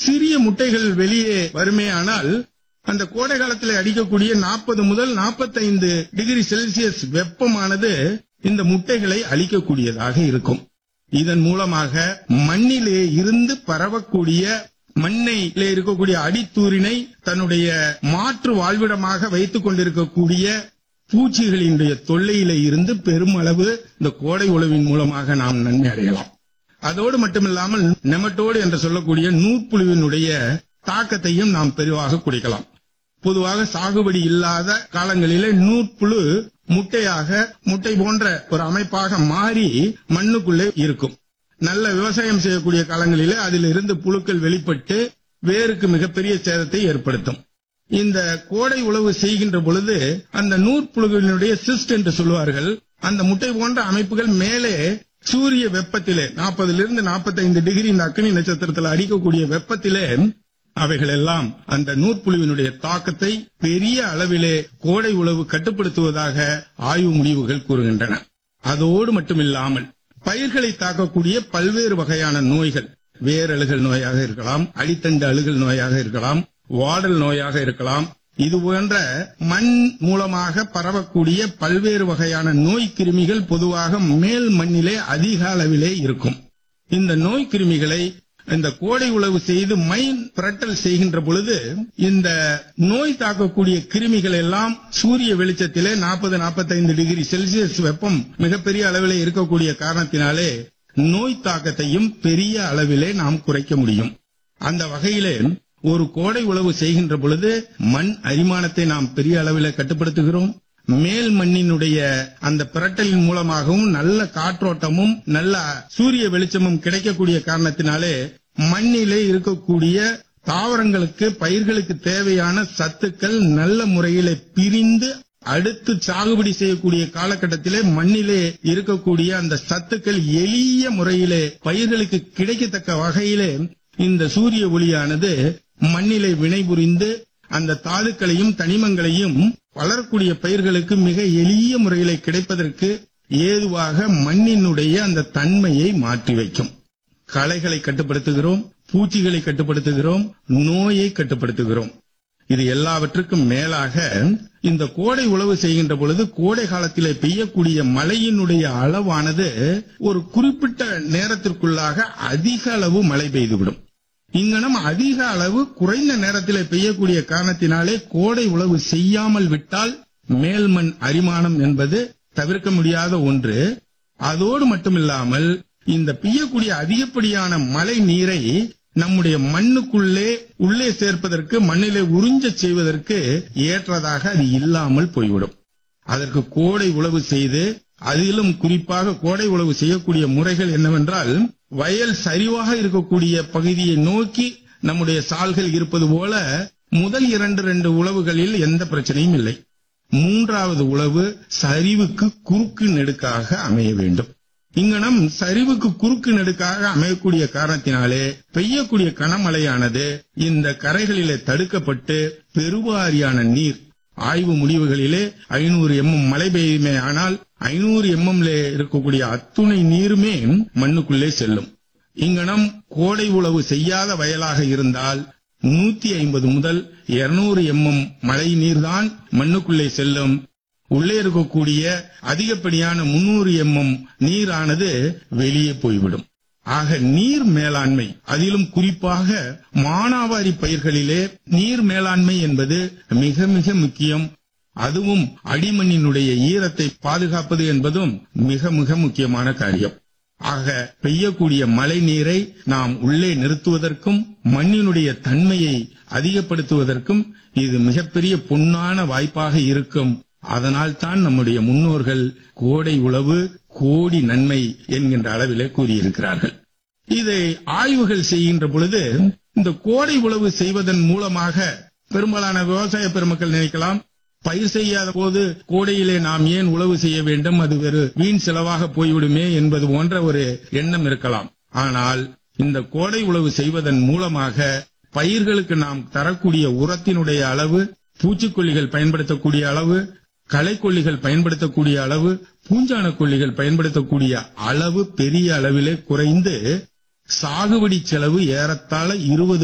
சிறிய முட்டைகள் வெளியே வருமேயானால் அந்த கோடை காலத்தில் அடிக்கக்கூடிய நாற்பது முதல் 45 டிகிரி செல்சியஸ் வெப்பமானது இந்த முட்டைகளை அழிக்கக்கூடியதாக இருக்கும் இதன் மூலமாக மண்ணிலே இருந்து பரவக்கூடிய மண்ணிலே இருக்கக்கூடிய அடித்தூரினை தன்னுடைய மாற்று வாழ்விடமாக வைத்துக் கொண்டிருக்கக்கூடிய பூச்சிகளினுடைய தொல்லையில இருந்து பெருமளவு இந்த கோடை உழவின் மூலமாக நாம் நன்மை அடையலாம் அதோடு மட்டுமில்லாமல் நெமட்டோடு என்று சொல்லக்கூடிய நூற்புழுவினுடைய தாக்கத்தையும் நாம் பெரிவாக குடிக்கலாம் பொதுவாக சாகுபடி இல்லாத காலங்களிலே நூற்புழு முட்டையாக முட்டை போன்ற ஒரு அமைப்பாக மாறி மண்ணுக்குள்ளே இருக்கும் நல்ல விவசாயம் செய்யக்கூடிய காலங்களிலே அதில் இருந்து புழுக்கள் வெளிப்பட்டு வேருக்கு மிகப்பெரிய சேதத்தை ஏற்படுத்தும் இந்த கோடை உழவு செய்கின்ற பொழுது அந்த நூற்புழுகளினுடைய சிஸ்ட் என்று சொல்லுவார்கள் அந்த முட்டை போன்ற அமைப்புகள் மேலே சூரிய வெப்பத்திலே நாற்பதிலிருந்து நாற்பத்தைந்து டிகிரி இந்த அக்னி நட்சத்திரத்தில் அடிக்கக்கூடிய வெப்பத்திலே அவைகள் எல்லாம் அந்த நூற்புழுவினுடைய தாக்கத்தை பெரிய அளவிலே கோடை உழவு கட்டுப்படுத்துவதாக ஆய்வு முடிவுகள் கூறுகின்றன அதோடு மட்டுமில்லாமல் பயிர்களை தாக்கக்கூடிய பல்வேறு வகையான நோய்கள் வேரழுகல் நோயாக இருக்கலாம் அடித்தண்டு அழுகல் நோயாக இருக்கலாம் வாடல் நோயாக இருக்கலாம் இது போன்ற மண் மூலமாக பரவக்கூடிய பல்வேறு வகையான நோய் கிருமிகள் பொதுவாக மேல் மண்ணிலே அதிக அளவிலே இருக்கும் இந்த நோய் கிருமிகளை இந்த கோடை உழவு செய்து மைன் புரட்டல் செய்கின்ற பொழுது இந்த நோய் தாக்கக்கூடிய கிருமிகள் எல்லாம் சூரிய வெளிச்சத்திலே நாற்பது நாற்பத்தைந்து டிகிரி செல்சியஸ் வெப்பம் மிகப்பெரிய அளவிலே இருக்கக்கூடிய காரணத்தினாலே நோய் தாக்கத்தையும் பெரிய அளவிலே நாம் குறைக்க முடியும் அந்த வகையிலே ஒரு கோடை உழவு செய்கின்ற பொழுது மண் அரிமானத்தை நாம் பெரிய அளவிலே கட்டுப்படுத்துகிறோம் மேல் மண்ணினுடைய அந்த பிரட்டலின் மூலமாகவும் நல்ல காற்றோட்டமும் நல்ல சூரிய வெளிச்சமும் கிடைக்கக்கூடிய காரணத்தினாலே மண்ணிலே இருக்கக்கூடிய தாவரங்களுக்கு பயிர்களுக்கு தேவையான சத்துக்கள் நல்ல முறையிலே பிரிந்து அடுத்து சாகுபடி செய்யக்கூடிய காலகட்டத்திலே மண்ணிலே இருக்கக்கூடிய அந்த சத்துக்கள் எளிய முறையிலே பயிர்களுக்கு கிடைக்கத்தக்க வகையிலே இந்த சூரிய ஒளியானது மண்ணிலே வினைபுரிந்து அந்த தாதுக்களையும் தனிமங்களையும் வளரக்கூடிய பயிர்களுக்கு மிக எளிய முறையிலே கிடைப்பதற்கு ஏதுவாக மண்ணினுடைய அந்த தன்மையை மாற்றி வைக்கும் களைகளை கட்டுப்படுத்துகிறோம் பூச்சிகளை கட்டுப்படுத்துகிறோம் நோயை கட்டுப்படுத்துகிறோம் இது எல்லாவற்றுக்கும் மேலாக இந்த கோடை உழவு செய்கின்ற பொழுது கோடை காலத்திலே பெய்யக்கூடிய மழையினுடைய அளவானது ஒரு குறிப்பிட்ட நேரத்திற்குள்ளாக அதிக அளவு மழை பெய்துவிடும் இங்கனம் அதிக அளவு குறைந்த நேரத்திலே பெய்யக்கூடிய காரணத்தினாலே கோடை உழவு செய்யாமல் விட்டால் மேல்மண் அரிமானம் என்பது தவிர்க்க முடியாத ஒன்று அதோடு மட்டுமில்லாமல் இந்த பெய்யக்கூடிய அதிகப்படியான மழை நீரை நம்முடைய மண்ணுக்குள்ளே உள்ளே சேர்ப்பதற்கு மண்ணிலே உறிஞ்சச் செய்வதற்கு ஏற்றதாக அது இல்லாமல் போய்விடும் அதற்கு கோடை உழவு செய்து அதிலும் குறிப்பாக கோடை உழவு செய்யக்கூடிய முறைகள் என்னவென்றால் வயல் சரிவாக இருக்கக்கூடிய பகுதியை நோக்கி நம்முடைய சால்கள் இருப்பது போல முதல் இரண்டு ரெண்டு உழவுகளில் எந்த பிரச்சனையும் இல்லை மூன்றாவது உழவு சரிவுக்கு குறுக்கு நெடுக்காக அமைய வேண்டும் இங்கனம் சரிவுக்கு குறுக்கு நெடுக்காக அமையக்கூடிய காரணத்தினாலே பெய்யக்கூடிய கனமழையானது இந்த கரைகளிலே தடுக்கப்பட்டு பெருவாரியான நீர் ஆய்வு முடிவுகளிலே ஐநூறு எம்எம் மழை பெய்யுமே ஆனால் ஐநூறு எம்எம்ல இருக்கக்கூடிய அத்துணை நீருமே மண்ணுக்குள்ளே செல்லும் இங்கனம் கோடை உழவு செய்யாத வயலாக இருந்தால் நூத்தி ஐம்பது முதல் இருநூறு எம்எம் மழை நீர்தான் மண்ணுக்குள்ளே செல்லும் உள்ளே இருக்கக்கூடிய அதிகப்படியான முன்னூறு எம்எம் நீரானது வெளியே போய்விடும் ஆக நீர் மேலாண்மை அதிலும் குறிப்பாக மானாவாரி பயிர்களிலே நீர் மேலாண்மை என்பது மிக மிக முக்கியம் அதுவும் அடிமண்ணினுடைய ஈரத்தை பாதுகாப்பது என்பதும் மிக மிக முக்கியமான காரியம் ஆக பெய்யக்கூடிய மழை நீரை நாம் உள்ளே நிறுத்துவதற்கும் மண்ணினுடைய தன்மையை அதிகப்படுத்துவதற்கும் இது மிகப்பெரிய பொன்னான வாய்ப்பாக இருக்கும் அதனால் தான் நம்முடைய முன்னோர்கள் கோடை உழவு கோடி நன்மை என்கின்ற அளவிலே கூறியிருக்கிறார்கள் இதை ஆய்வுகள் செய்கின்ற பொழுது இந்த கோடை உழவு செய்வதன் மூலமாக பெரும்பாலான விவசாய பெருமக்கள் நினைக்கலாம் பயிர் செய்யாத போது கோடையிலே நாம் ஏன் உழவு செய்ய வேண்டும் அது வெறு வீண் செலவாக போய்விடுமே என்பது போன்ற ஒரு எண்ணம் இருக்கலாம் ஆனால் இந்த கோடை உழவு செய்வதன் மூலமாக பயிர்களுக்கு நாம் தரக்கூடிய உரத்தினுடைய அளவு பூச்சிக்கொல்லிகள் பயன்படுத்தக்கூடிய அளவு களைக்கொல்லிகள் பயன்படுத்தக்கூடிய அளவு பூஞ்சான கொல்லிகள் பயன்படுத்தக்கூடிய அளவு பெரிய அளவிலே குறைந்து சாகுபடி செலவு ஏறத்தாழ இருபது